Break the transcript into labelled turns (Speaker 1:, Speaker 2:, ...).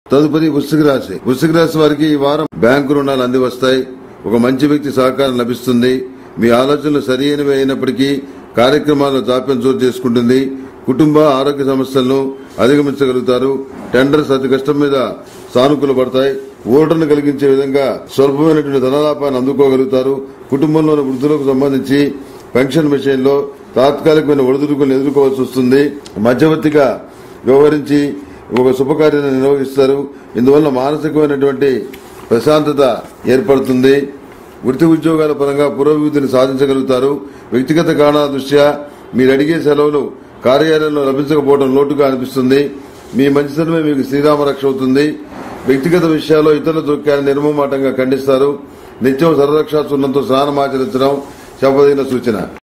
Speaker 1: తదుపరి వృశ్చిక రాశి వృశ్చిక రాశి వారికి ఈ వారం బ్యాంకు రుణాలు అంది వస్తాయి ఒక మంచి వ్యక్తి సహకారం లభిస్తుంది మీ ఆలోచనలు సరియైనవి అయినప్పటికీ కార్యక్రమాల్లో జాప్యం చోటు చేసుకుంటుంది కుటుంబ ఆరోగ్య సమస్యలను అధిగమించగలుగుతారు టెండర్స్ అతి కష్టం మీద సానుకూల పడతాయి ఊరటను కలిగించే విధంగా స్వల్పమైనటువంటి ధనలాభాన్ని అందుకోగలుగుతారు కుటుంబంలోని వృద్ధులకు సంబంధించి పెన్షన్ విషయంలో తాత్కాలికమైన ఒడిదుడుకులను ఎదుర్కోవాల్సి వస్తుంది మధ్యవర్తిగా వ్యవహరించి ఒక శుభకార్యాన్ని నిర్వహిస్తారు ఇందువల్ల మానసికమైనటువంటి ప్రశాంతత ఏర్పడుతుంది వృత్తి ఉద్యోగాల పరంగా పురోభివృద్ధిని సాధించగలుగుతారు వ్యక్తిగత కారణాల దృష్ట్యా మీరు అడిగే సెలవులు కార్యాలయంలో లభించకపోవడం లోటుగా అనిపిస్తుంది మీ మంచితనమే మీకు శ్రీరామ రక్ష అవుతుంది వ్యక్తిగత విషయాల్లో ఇతరుల దృక్యాన్ని నిర్మమాటంగా ఖండిస్తారు నిత్యం సర్వరక్షా సున్నంతో స్నానం ఆచరించడం చెప్పదగిన సూచన